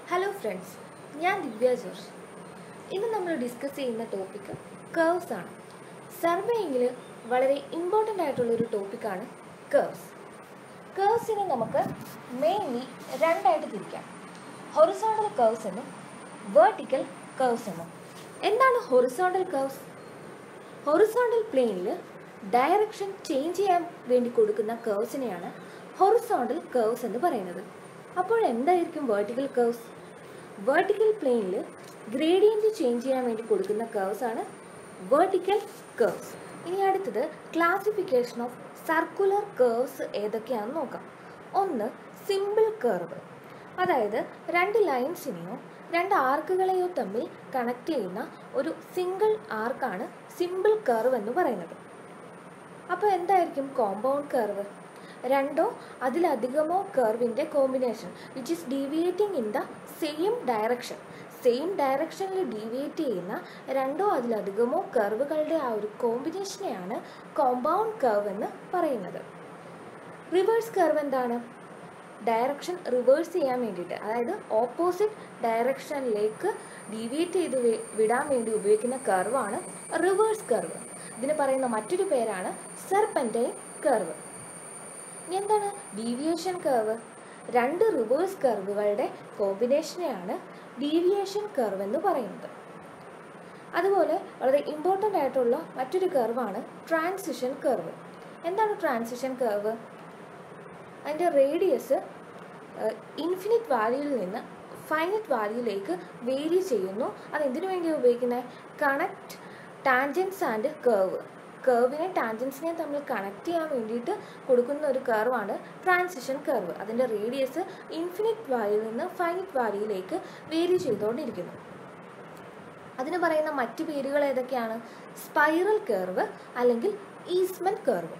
hello friends ഞാൻ ദിവ്യ George ഇന്ന് നമ്മൾ ഡിസ്കസ് ചെയ്യുന്ന ടോപ്പിക്ക് കേർവ്സ് ആണ് സർവേയിങ്ങിൽ വളരെ ഇമ്പോർട്ടൻ്റ് ആയിട്ടുള്ള ഒരു ടോപ്പിക്കാണ് കേർവ്സ് കേർവ്സിനെ നമുക്ക് മെയിൻലി രണ്ടായിട്ട് തിരിക്കാം ഹൊറിസോണ്ടൽ കേർവ്സ് എന്നും വേർട്ടിക്കൽ കേർവ്സ് എന്നും എന്താണ് ഹൊറിസോണ്ടൽ കേർവ്സ് ഹൊറിസോണ്ടൽ പ്ലെയിനിൽ ഡയറക്ഷൻ ചേഞ്ച് ചെയ്യാൻ വേണ്ടി കൊടുക്കുന്ന കേർവ്സിനെയാണ് ഹൊറിസോണ്ടൽ കേർവ്സ് എന്ന് പറയുന്നത് അപ്പോൾ എന്തായിരിക്കും വേർട്ടിക്കൽ കേർവ്സ് വേർട്ടിക്കൽ പ്ലെയിനിൽ ഗ്രേഡിയൻറ്റ് ചേഞ്ച് ചെയ്യാൻ വേണ്ടി കൊടുക്കുന്ന കേർവ്സ് ആണ് വേർട്ടിക്കൽ കേർവ്സ് ഇനി അടുത്തത് ക്ലാസിഫിക്കേഷൻ ഓഫ് സർക്കുലർ കേർവ്സ് ഏതൊക്കെയാണെന്ന് നോക്കാം ഒന്ന് സിമ്പിൾ കേർവ് അതായത് രണ്ട് ലൈൻസിനെയോ രണ്ട് ആർക്കുകളെയോ തമ്മിൽ കണക്ട് ചെയ്യുന്ന ഒരു സിംഗിൾ ആർക്കാണ് സിമ്പിൾ കർവ് എന്ന് പറയുന്നത് അപ്പോൾ എന്തായിരിക്കും കോമ്പൗണ്ട് കർവ് രണ്ടോ അതിലധികമോ കർവിൻ്റെ combination which is deviating in the same direction same ഡയറക്ഷനിൽ ഡീവിയേറ്റ് ചെയ്യുന്ന രണ്ടോ അതിലധികമോ കർവുകളുടെ ആ ഒരു കോമ്പിനേഷനെയാണ് കോമ്പൗണ്ട് കർവ് എന്ന് പറയുന്നത് റിവേഴ്സ് കർവ് എന്താണ് ഡയറക്ഷൻ റിവേഴ്സ് ചെയ്യാൻ വേണ്ടിയിട്ട് അതായത് ഓപ്പോസിറ്റ് ഡയറക്ഷനിലേക്ക് ഡീവിയേറ്റ് ചെയ്ത് വി- വിടാൻ വേണ്ടി ഉപയോഗിക്കുന്ന കർവാണ് റിവേഴ്സ് കർവ് ഇതിന് പറയുന്ന മറ്റൊരു പേരാണ് സെർപെൻറ്റൈൻ കർവ് ഇനി എന്താണ് ഡീവിയേഷൻ കർവ് രണ്ട് റിവേഴ്സ് കർവുകളുടെ കോമ്പിനേഷനെയാണ് ഡീവിയേഷൻ കർവ് എന്ന് പറയുന്നത് അതുപോലെ വളരെ ഇമ്പോർട്ടൻ്റ് ആയിട്ടുള്ള മറ്റൊരു കർവാണ് ട്രാൻസിഷൻ കർവ് എന്താണ് ട്രാൻസിഷൻ കർവ് അതിൻ്റെ റേഡിയസ് ഇൻഫിനിറ്റ് വാല്യൂവിൽ നിന്ന് ഫൈനറ്റ് വാല്യൂയിലേക്ക് വേരി ചെയ്യുന്നു അത് എന്തിനു വേണ്ടിയാണ് ഉപയോഗിക്കുന്നത് കണക്ട് ടാൻജൻസ് ആൻഡ് കേർവ് കേർവിനെ ടാൻജൻസിനെ തമ്മിൽ കണക്ട് ചെയ്യാൻ വേണ്ടിയിട്ട് കൊടുക്കുന്ന ഒരു കർവാണ് ട്രാൻസിഷൻ കർവ് അതിൻ്റെ റേഡിയസ് ഇൻഫിനിറ്റ് വാല്യൂവിൽ നിന്ന് ഫൈനറ്റ് വാല്യൂയിലേക്ക് വേരി ചെയ്തുകൊണ്ടിരിക്കുന്നു അതിന് പറയുന്ന മറ്റു പേരുകൾ ഏതൊക്കെയാണ് സ്പൈറൽ കർവ് അല്ലെങ്കിൽ ഈസ്മൻ കർവ്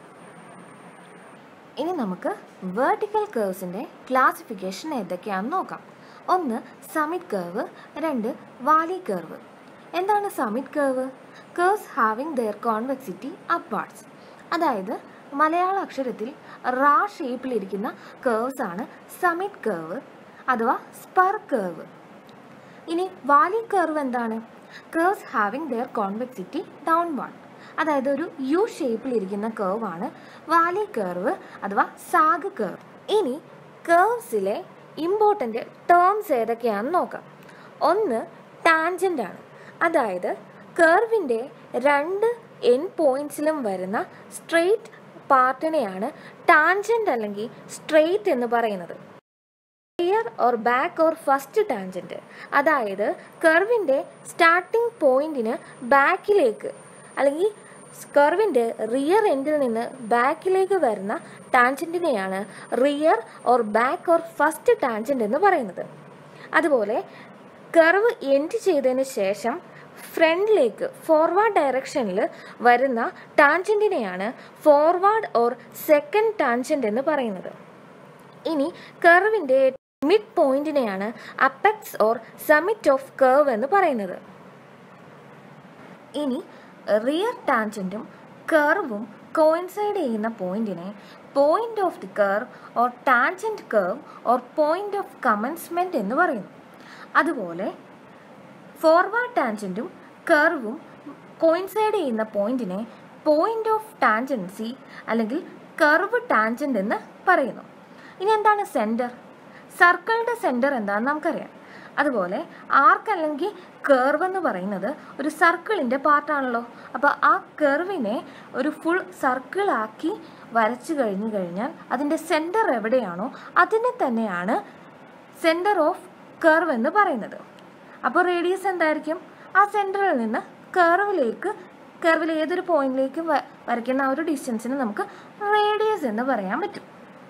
ഇനി നമുക്ക് വേർട്ടിക്കൽ കേർവ്സിൻ്റെ ക്ലാസിഫിക്കേഷൻ ഏതൊക്കെയാണെന്ന് നോക്കാം ഒന്ന് സമിറ്റ് കർവ് രണ്ട് വാലി കർവ് എന്താണ് summit curve curves having their convexity upwards അതായത് മലയാള അക്ഷരത്തിൽ റാ ഷേപ്പിലിരിക്കുന്ന കേർവ്സ് ആണ് സമിറ്റ് കർവ് അഥവാ സ്പർ കർവ് ഇനി വാലി കർവ് എന്താണ് curves having their convexity downward അതായത് ഒരു യു ഷേപ്പിലിരിക്കുന്ന കർവ് ആണ് വാലി കർവ് അഥവാ സാഗ് കർവ് ഇനി കേർവ്സിലെ ഇമ്പോർട്ടൻ്റ് ടേംസ് ഏതൊക്കെയാണെന്ന് നോക്കാം ഒന്ന് ടാൻജൻ്റ് ആണ് അതായത് കർവിൻ്റെ രണ്ട് എൻ പോയിന്റ്സിലും വരുന്ന സ്ട്രെയിറ്റ് പാർട്ടിനെയാണ് ടാൻജൻ്റ് അല്ലെങ്കിൽ സ്ട്രെയിറ്റ് എന്ന് പറയുന്നത് rear or back or first tangent അതായത് കർവിൻ്റെ സ്റ്റാർട്ടിംഗ് പോയിന്റിന് ബാക്കിലേക്ക് അല്ലെങ്കിൽ കർവിൻ്റെ റിയർ എൻഡിൽ നിന്ന് ബാക്കിലേക്ക് വരുന്ന ടാൻജൻറ്റിനെയാണ് rear or back or first tangent എന്ന് പറയുന്നത് അതുപോലെ കർവ് എൻഡ് ചെയ്തതിന് ശേഷം ഫ്രണ്ടിലേക്ക് ഫോർവേഡ് ഡയറക്ഷനിൽ വരുന്ന ടാൻജൻറ്റിനെയാണ് ഫോർവേഡ് ഓർ സെക്കൻഡ് ടാൻജൻറ്റ് എന്ന് പറയുന്നത് ഇനി കർവിൻ്റെ മിഡ് പോയിന്റിനെയാണ് apex or summit of curve എന്ന് പറയുന്നത് ഇനി റിയർ ടാൻജൻറ്റും കർവും കോയിൻസൈഡ് ചെയ്യുന്ന പോയിന്റിനെ point of the curve or tangent curve or point of commencement എന്ന് പറയുന്നു അതുപോലെ ഫോർവേഡ് ടാൻജൻറ്റും കർവും കോയിൻസൈഡ് ചെയ്യുന്ന പോയിന്റിനെ പോയിന്റ് ഓഫ് ടാൻജൻസി അല്ലെങ്കിൽ കർവ് ടാൻജൻറ്റ് എന്ന് പറയുന്നു ഇനി എന്താണ് സെൻറ്റർ സർക്കിളിൻ്റെ സെൻറ്റർ എന്താണെന്ന് നമുക്കറിയാം അതുപോലെ ആർക്ക് അല്ലെങ്കിൽ കർവ് എന്ന് പറയുന്നത് ഒരു സർക്കിളിൻ്റെ പാർട്ടാണല്ലോ അപ്പോൾ ആ കർവിനെ ഒരു ഫുൾ സർക്കിളാക്കി വരച്ചു കഴിഞ്ഞു കഴിഞ്ഞാൽ അതിൻ്റെ സെൻറ്റർ എവിടെയാണോ അതിനെ തന്നെയാണ് സെൻറ്റർ ഓഫ് കർവ് എന്ന് പറയുന്നത് അപ്പോൾ റേഡിയസ് എന്തായിരിക്കും ആ സെൻറ്ററിൽ നിന്ന് കർവിലേക്ക് കർവിൽ ഏതൊരു പോയിന്റിലേക്ക് വരയ്ക്കുന്ന ആ ഒരു ഡിസ്റ്റൻസിന് നമുക്ക് റേഡിയസ് എന്ന് പറയാൻ പറ്റും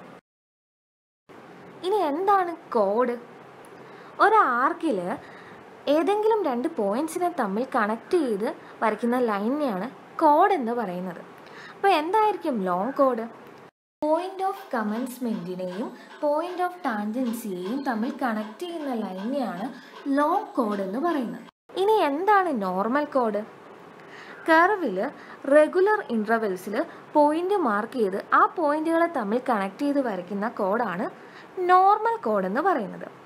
ഇനി എന്താണ് കോഡ് ഒരു ആർക്കിൽ ഏതെങ്കിലും രണ്ട് പോയിന്റ്സിനെ തമ്മിൽ കണക്ട് ചെയ്ത് വരയ്ക്കുന്ന ലൈനിനെയാണ് കോഡ് എന്ന് പറയുന്നത് അപ്പോൾ എന്തായിരിക്കും ലോങ് കോഡ് പോയിന്റ് ഓഫ് കമൻസ്മെൻറ്റിനെയും പോയിന്റ് ഓഫ് ടാൻജൻസിയെയും തമ്മിൽ കണക്ട് ചെയ്യുന്ന ലൈനെയാണ് ലോങ് കോഡ് എന്ന് പറയുന്നത് ഇനി എന്താണ് നോർമൽ കോഡ് കർവിൽ റെഗുലർ ഇൻ്റർവെൽസിൽ പോയിന്റ് മാർക്ക് ചെയ്ത് ആ പോയിന്റുകളെ തമ്മിൽ കണക്ട് ചെയ്ത് വരയ്ക്കുന്ന കോഡാണ് നോർമൽ കോഡ് എന്ന് പറയുന്നത്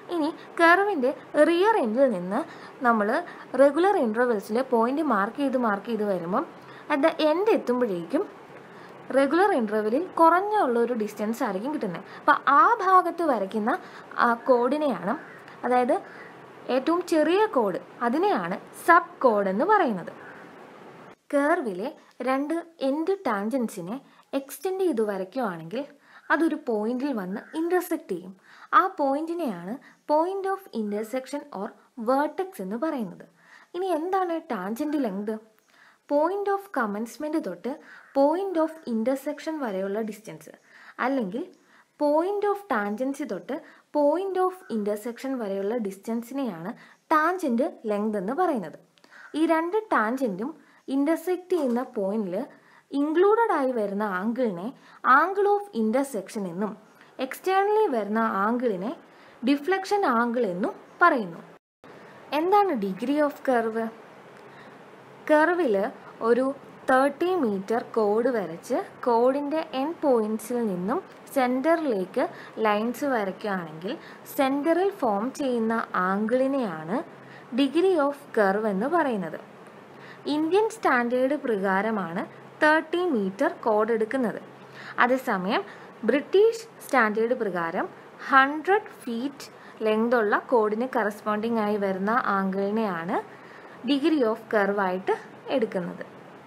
ഇനി കർവിൻ്റെ റിയർ എൻഡിൽ നിന്ന് നമ്മൾ റെഗുലർ ഇൻ്റർവെൽസിൽ പോയിന്റ് മാർക്ക് ചെയ്ത് മാർക്ക് ചെയ്ത് വരുമ്പം അറ്റ് ദ എൻഡ് എത്തുമ്പോഴേക്കും റെഗുലർ ഇൻ്റർവെലിൽ കുറഞ്ഞ ഉള്ള ഒരു ഡിസ്റ്റൻസ് ആയിരിക്കും കിട്ടുന്നത് അപ്പോൾ ആ ഭാഗത്ത് വരയ്ക്കുന്ന ആ കോഡിനെയാണ് അതായത് ഏറ്റവും ചെറിയ കോഡ് അതിനെയാണ് സബ് കോഡ് എന്ന് പറയുന്നത് കേർവിലെ രണ്ട് എൻഡ് ടാൻജൻസിനെ എക്സ്റ്റെൻഡ് ചെയ്ത് വരയ്ക്കുകയാണെങ്കിൽ അതൊരു പോയിന്റിൽ വന്ന് ഇൻ്റർസെക്റ്റ് ചെയ്യും ആ പോയിന്റിനെയാണ് point of intersection or vertex എന്ന് പറയുന്നത് ഇനി എന്താണ് tangent length point of commencement തൊട്ട് പോയിന്റ് ഓഫ് ഇൻ്റർസെക്ഷൻ വരെയുള്ള ഡിസ്റ്റൻസ് അല്ലെങ്കിൽ പോയിന്റ് ഓഫ് ടാൻജൻസി തൊട്ട് പോയിന്റ് ഓഫ് ഇൻ്റർസെക്ഷൻ വരെയുള്ള ഡിസ്റ്റൻസിനെയാണ് ടാൻജൻറ്റ് ലെങ്ത് എന്ന് പറയുന്നത് ഈ രണ്ട് ടാൻജൻറ്റും ഇൻ്റർസെക്റ്റ് ചെയ്യുന്ന പോയിന്റിൽ ഇൻക്ലൂഡഡ് ആയി വരുന്ന ആംഗിളിനെ ആംഗിൾ ഓഫ് ഇൻ്റർസെക്ഷൻ എന്നും എക്സ്റ്റേണലി വരുന്ന ആംഗിളിനെ ഡിഫ്ലക്ഷൻ ആംഗിൾ എന്നും പറയുന്നു എന്താണ് ഡിഗ്രി ഓഫ് കർവ് കർവിൽ ഒരു തേർട്ടി മീറ്റർ കോഡ് വരച്ച് കോഡിൻ്റെ എൻ പോയിൻറ്റ്സിൽ നിന്നും സെൻറ്ററിലേക്ക് ലൈൻസ് വരയ്ക്കുകയാണെങ്കിൽ സെൻറ്ററിൽ ഫോം ചെയ്യുന്ന ആംഗിളിനെയാണ് ഡിഗ്രി ഓഫ് കർവ് എന്ന് പറയുന്നത് ഇന്ത്യൻ സ്റ്റാൻഡേർഡ് പ്രകാരമാണ് തേർട്ടി മീറ്റർ കോഡ് എടുക്കുന്നത് അതേസമയം ബ്രിട്ടീഷ് സ്റ്റാൻഡേർഡ് പ്രകാരം ഹൺഡ്രഡ് ഫീറ്റ് ലെങ്ത് ഉള്ള കോഡിന് കറസ്പോണ്ടിങ് ആയി വരുന്ന ആംഗിളിനെയാണ് ഡിഗ്രി ഓഫ് കർവായിട്ട് എടുക്കുന്നത്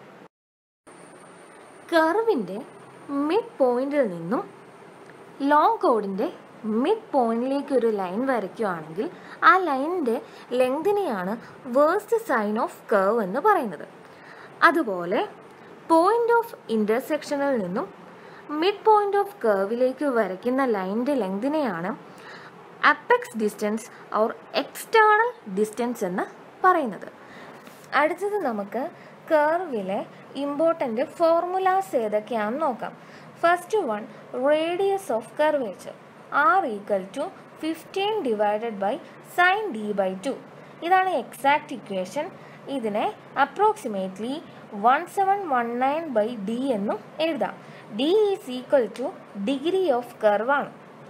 കർവിൻ്റെ മിഡ് പോയിന്റിൽ നിന്നും ലോങ് കോഡിൻ്റെ മിഡ് പോയിന്റിലേക്ക് ഒരു ലൈൻ വരയ്ക്കുകയാണെങ്കിൽ ആ ലൈനിൻ്റെ ലെങ്തിനെയാണ് വേഴ്സ്റ്റ് സൈൻ ഓഫ് കർവ് എന്ന് പറയുന്നത് അതുപോലെ പോയിന്റ് ഓഫ് ഇൻ്റർസെക്ഷനിൽ നിന്നും മിഡ് പോയിന്റ് ഓഫ് കർവിലേക്ക് വരയ്ക്കുന്ന ലൈനിൻ്റെ ലെങ്തിനെയാണ് apex distance or external distance എന്ന് പറയുന്നത് അടുത്തത് നമുക്ക് കർവിലെ ഇമ്പോർട്ടൻ്റ് ഫോർമുലാസ് ഏതൊക്കെയാണെന്ന് നോക്കാം first one radius of curvature R equal to fifteen divided by sine D by two ഇതാണ് എക്സാക്ട് ഇക്വേഷൻ ഇതിനെ approximately one seven one nine by D എന്നും എഴുതാം D is equal to degree of കർവാണ്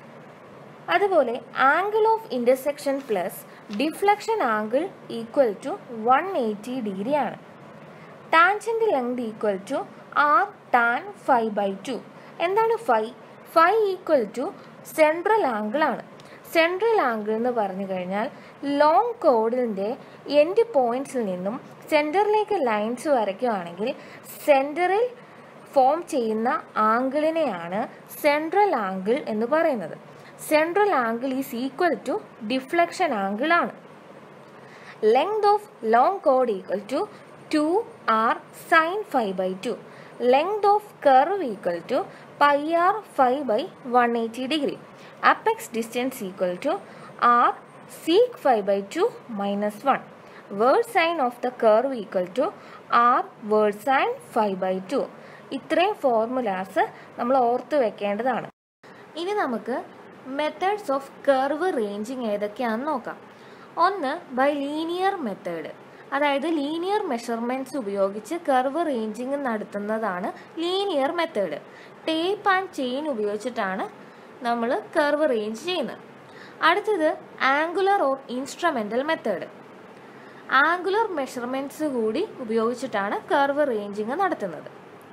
അതുപോലെ angle of intersection plus deflection angle equal to one eighty degree ആണ് tangent length equal to R tan five by two എന്താണ് five five equal to central angle ആണ് central angle എന്ന് പറഞ്ഞു കഴിഞ്ഞാൽ long കോഡിൻ്റെ end പോയിന്റ്സിൽ നിന്നും സെൻറ്ററിലേക്ക് lines വരയ്ക്കുകയാണെങ്കിൽ സെൻറ്ററിൽ form ചെയ്യുന്ന ആംഗിളിനെയാണ് സെൻട്രൽ ആംഗിൾ എന്ന് പറയുന്നത് central angle is equal to deflection angle ആണ് ലെങ്ത് ഓഫ് ലോങ് കോഡ് equal to two R sine five by two length of curve equal to pi R five by one eighty degree apex distance equal to R sec five by two minus one versed sine of the curve equal to R versed sine five by two ഇത്രയും formulas നമ്മൾ ഓർത്ത് വെക്കേണ്ടതാണ് ഇനി നമുക്ക് methods of curve ranging ഏതൊക്കെയാണെന്ന് നോക്കാം ഒന്ന് by linear method അതായത് ലീനിയർ മെഷർമെൻറ്റ്സ് ഉപയോഗിച്ച് കർവ് റേഞ്ചിങ് നടത്തുന്നതാണ് linear method tape and chain ഉപയോഗിച്ചിട്ടാണ് നമ്മൾ കർവ് റേഞ്ച് ചെയ്യുന്നത് അടുത്തത് angular or instrumental method angular measurements കൂടി ഉപയോഗിച്ചിട്ടാണ് കർവ് റേഞ്ചിങ് നടത്തുന്നത്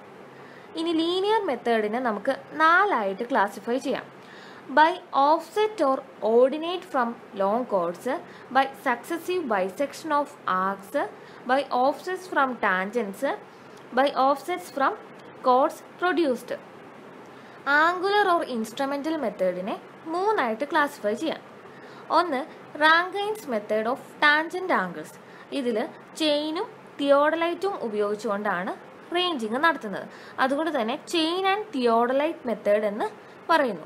ഇനി ലീനിയർ മെത്തേഡിനെ നമുക്ക് നാലായിട്ട് ക്ലാസിഫൈ ചെയ്യാം by offset or ordinate from long chords by successive bisection of arcs by offsets from tangents by offsets from chords produced angular or instrumental മെത്തേഡിനെ മൂന്നായിട്ട് classify ചെയ്യാം ഒന്ന് Rankine's method of tangent angles ഇതിൽ ചെയിനും തിയോഡലൈറ്റും ഉപയോഗിച്ചുകൊണ്ടാണ് ranging നടത്തുന്നത് അതുകൊണ്ട് തന്നെ ചെയിൻ ആൻഡ് തിയോഡലൈറ്റ് മെത്തേഡ് എന്ന് പറയുന്നു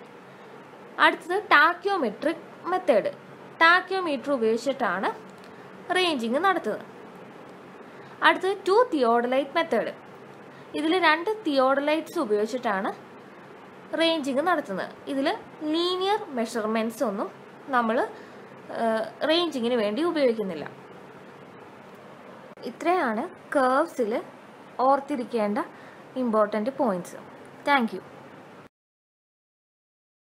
അടുത്തത് ടാക്യോമെട്രിക് മെത്തേഡ് ടാക്യോമീറ്റർ ഉപയോഗിച്ചിട്ടാണ് റേഞ്ചിങ് നടത്തുന്നത് അടുത്തത് ടു തിയോഡലൈറ്റ് മെത്തേഡ് ഇതിൽ രണ്ട് തിയോഡലൈറ്റ്സ് ഉപയോഗിച്ചിട്ടാണ് റേഞ്ചിങ് നടത്തുന്നത് ഇതിൽ ലീനിയർ മെഷർമെൻറ്റ്സ് ഒന്നും നമ്മൾ റേഞ്ചിങ്ങിന് വേണ്ടി ഉപയോഗിക്കുന്നില്ല ഇത്രയാണ് കേർവ്സിൽ ഓർത്തിരിക്കേണ്ട ഇമ്പോർട്ടൻ്റ് പോയിൻറ്റ്സ് താങ്ക് യു